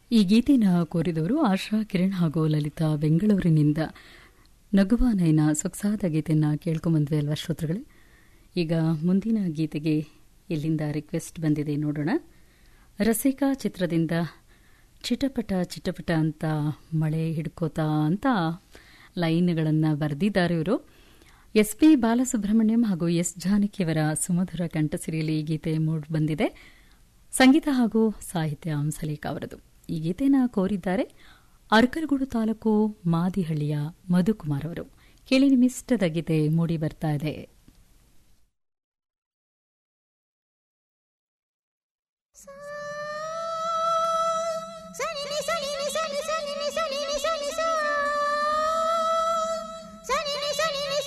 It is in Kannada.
ಈ ಗೀತೆನ ಕೋರಿದವರು ಆಶಾ ಕಿರಣ್ ಹಾಗೂ ಲಲಿತಾ ಬೆಂಗಳೂರಿನಿಂದ ನಗುವ ನಯನ ಸೊಗಸಾದ ಗೀತೆಯನ್ನ ಕೇಳ್ಕೊಂಬಂದ್ವಿ ಅಲ್ವಾ ಶ್ರೋತೃಗಳೇ ಈಗ ಮುಂದಿನ ಗೀತೆಗೆ ಇಲ್ಲಿಂದ ರಿಕ್ವೆಸ್ಟ್ ಬಂದಿದೆ ನೋಡೋಣ ರಸಿಕಾ ಚಿತ್ರದಿಂದ ಚಿಟಪಟ ಚಿಟಪಟ ಅಂತ ಮಳೆ ಹಿಡ್ಕೋತಾ ಅಂತ ಲೈನ್ಗಳನ್ನು ಬರೆದಿದ್ದಾರೆ ಇವರು ಎಸ್ ಪಿ ಬಾಲಸುಬ್ರಹ್ಮಣ್ಯಂ ಹಾಗೂ ಎಸ್ ಜಾನಕಿಯವರ ಸುಮಧುರ ಕಂಠಸಿರಿಯಲ್ಲಿ ಈ ಗೀತೆ ಮೂಡ್ ಬಂದಿದೆ ಸಂಗೀತ ಹಾಗೂ ಸಾಹಿತ್ಯ ಹಂಸಲೇಖ ಅವರದು ಈ ಗೀತೆನ ಕೋರಿದ್ದಾರೆ ಅರ್ಕಲಗೂಡು ತಾಲೂಕು ಮಾದಿಹಳ್ಳಿಯ ಮಧುಕುಮಾರ್ ಅವರು ಕೇಳಿ ನಿಮ್ಮಿಷ್ಟದ ಗೀತೆ ಮೂಡಿ ಬರ್ತಾ ಇದೆ